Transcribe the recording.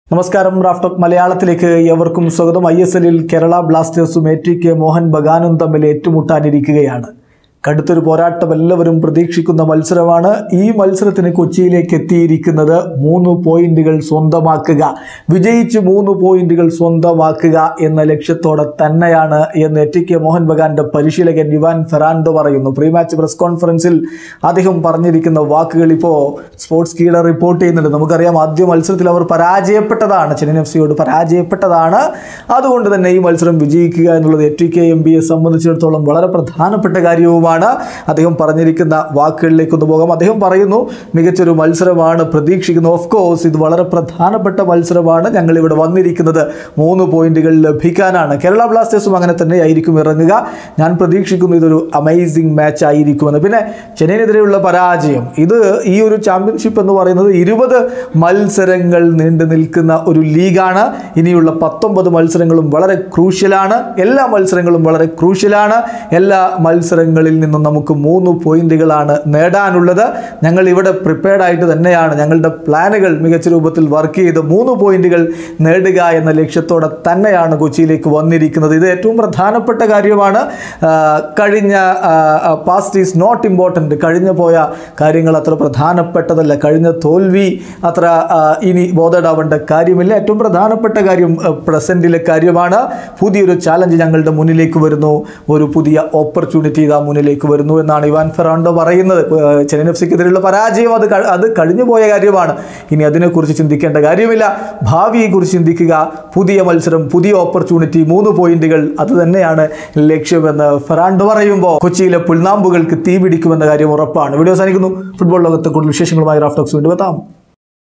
നമസ്കാരം റാഫ്റ്റോക്ക് മലയാളത്തിലേക്ക് എവർക്കും സ്വാഗതം ഐ എസ് എല്ലിൽ കേരള ബ്ലാസ്റ്റേഴ്സും എ ടി കെ മോഹൻ ബഗാനും തമ്മിൽ ഏറ്റുമുട്ടാനിരിക്കുകയാണ് കടുത്തൊരു പോരാട്ടം എല്ലാവരും പ്രതീക്ഷിക്കുന്ന മത്സരമാണ് ഈ മത്സരത്തിന് കൊച്ചിയിലേക്ക് എത്തിയിരിക്കുന്നത് മൂന്ന് പോയിന്റുകൾ സ്വന്തമാക്കുക വിജയിച്ച് മൂന്ന് പോയിന്റുകൾ സ്വന്തമാക്കുക എന്ന ലക്ഷ്യത്തോടെ തന്നെയാണ് എന്ന് എ ടി കെ മോഹൻ ബഗാന്റെ പരിശീലകൻ ഇവാൻ ഫെറാൻഡോ പറയുന്നു പ്രീ മാച്ച് പ്രസ് കോൺഫറൻസിൽ അദ്ദേഹം പറഞ്ഞിരിക്കുന്ന വാക്കുകൾ ഇപ്പോൾ സ്പോർട്സ് കീഴ റിപ്പോർട്ട് ചെയ്യുന്നുണ്ട് നമുക്കറിയാം ആദ്യ മത്സരത്തിൽ അവർ പരാജയപ്പെട്ടതാണ് ചെന്നൈ എഫ് സിയോട് പരാജയപ്പെട്ടതാണ് അതുകൊണ്ട് തന്നെ ഈ മത്സരം വിജയിക്കുക എന്നുള്ളത് എ ടി കെ എം ബിയെ സംബന്ധിച്ചിടത്തോളം വളരെ പ്രധാനപ്പെട്ട കാര്യവുമാണ് അദ്ദേഹം പറഞ്ഞിരിക്കുന്ന വാക്കുകളിലേക്ക് ഒന്ന് പോകാം അദ്ദേഹം പറയുന്നു മികച്ചൊരു മത്സരമാണ് പ്രതീക്ഷിക്കുന്നത് ഓഫ് കോഴ്സ് ഇത് വളരെ പ്രധാനപ്പെട്ട മത്സരമാണ് ഞങ്ങൾ ഇവിടെ വന്നിരിക്കുന്നത് മൂന്ന് പോയിന്റുകൾ ലഭിക്കാനാണ് കേരള ബ്ലാസ്റ്റേഴ്സും അങ്ങനെ തന്നെ ആയിരിക്കും ഇറങ്ങുക ഞാൻ പ്രതീക്ഷിക്കുന്നു ഇതൊരു അമേസിംഗ് മാച്ച് ആയിരിക്കുമെന്ന് പിന്നെ ചെന്നൈയിനെതിരെയുള്ള പരാജയം ഇത് ഈ ഒരു ചാമ്പ്യൻഷിപ്പ് എന്ന് പറയുന്നത് ഇരുപത് മത്സരങ്ങൾ നീണ്ടു നിൽക്കുന്ന ഒരു ലീഗാണ് ഇനിയുള്ള പത്തൊമ്പത് മത്സരങ്ങളും വളരെ ക്രൂഷ്യലാണ് എല്ലാ മത്സരങ്ങളും വളരെ ക്രൂഷ്യലാണ് എല്ലാ മത്സരങ്ങളിൽ നിന്നും നമുക്ക് മൂന്ന് പോയിന്റുകളാണ് നേടാനുള്ളത് ഞങ്ങൾ ഇവിടെ പ്രിപ്പയർഡ് ആയിട്ട് തന്നെയാണ് ഞങ്ങളുടെ പ്ലാനുകൾ മികച്ച രൂപത്തിൽ വർക്ക് ചെയ്ത് മൂന്ന് പോയിന്റുകൾ നേടുക എന്ന ലക്ഷ്യത്തോടെ തന്നെയാണ് കൊച്ചിയിലേക്ക് വന്നിരിക്കുന്നത് ഇത് ഏറ്റവും പ്രധാനപ്പെട്ട കാര്യമാണ് ആ, കഴിഞ്ഞ പാസ്റ്റ് ഈസ് നോട്ട് ഇമ്പോർട്ടൻറ്റ് കഴിഞ്ഞ പോയ കാര്യങ്ങൾ അത്ര പ്രധാനപ്പെട്ടതല്ല കഴിഞ്ഞ തോൽവി അത്ര ആ, ഇനി ബോധേഡാവേണ്ട കാര്യമില്ല ഏറ്റവും പ്രധാനപ്പെട്ട കാര്യം പ്രസൻറ്റിലെ കാര്യമാണ് പുതിയൊരു ചാലഞ്ച് ഞങ്ങളുടെ മുന്നിലേക്ക് വരുന്നു ഒരു പുതിയ ഓപ്പർച്യൂണിറ്റി ഇതാ മുന്നിലേക്ക് വരുന്നു എന്നാണ് ഇവാൻ ഫെറാണ്ടോ പറയുന്നത് ഏഹ് ചെന്നൈ എഫ് സിക്കെതിരെയുള്ള പരാജയം അത് ക- അത് കഴിഞ്ഞു പോയ കാര്യമാണ് ഇനി അതിനെക്കുറിച്ച് ചിന്തിക്കേണ്ട കാര്യമില്ല ഭാവിയെക്കുറിച്ച് ചിന്തിക്കുക പുതിയ മത്സരം പുതിയ ഓപ്പർച്യൂണിറ്റി മൂന്ന് പോയിന്റുകൾ അത് തന്നെയാണ് ലക്ഷ്യമെന്ന് ഫെറാണ്ടോ പറയുമ്പോൾ കൊച്ചിയിലെ പുൽനാമ്പുകൾക്ക് തീ പിടിക്കുമെന്ന കാര്യം ഉറപ്പാണ് വീഡിയോ അവസാനിക്കുന്നു ഫുട്ബോൾ ലോകത്തെ കൂടുതൽ വിശേഷങ്ങളുമായി റാഫ്റ്റോക്സ് വീണ്ടും എത്താം